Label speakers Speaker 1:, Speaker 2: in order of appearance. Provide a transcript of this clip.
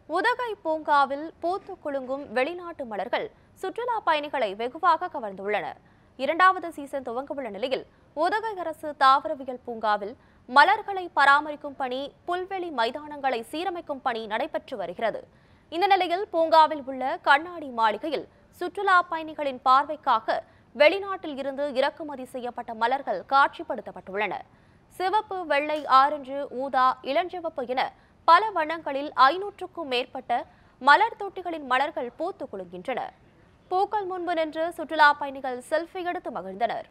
Speaker 1: உதகை பூங்காவில் பூத்து குலுங்கும் வெளிநாட்டு மலர்கள் சுற்றுலா பயணிகளை வெகுவாக கவர்ந்துள்ளன இரண்டாவது சீசன் துவங்கவுள்ள நிலையில் உதகை அரசு தாவரவியல் பூங்காவில் மலர்களை பராமரிக்கும் பணி புல்வெளி மைதானங்களை சீரமைக்கும் பணி நடைபெற்று வருகிறது இந்த நிலையில் பூங்காவில் உள்ள கண்ணாடி மாளிகையில் சுற்றுலா பயணிகளின் பார்வைக்காக வெளிநாட்டில் இருந்து இறக்குமதி செய்யப்பட்ட மலர்கள் காட்சிப்படுத்தப்பட்டுள்ளன சிவப்பு வெள்ளை ஆரஞ்சு ஊதா இளஞ்சிவப்பு என பல வண்ணங்களில் ஐநூற்றுக்கும் மேற்பட்ட மலர் தொட்டிகளின் மலர்கள் பூத்து குலுங்கின்றன பூக்கள் முன்பு நின்று சுற்றுலா பயணிகள் செல்ஃபி எடுத்து மகிழ்ந்தனர்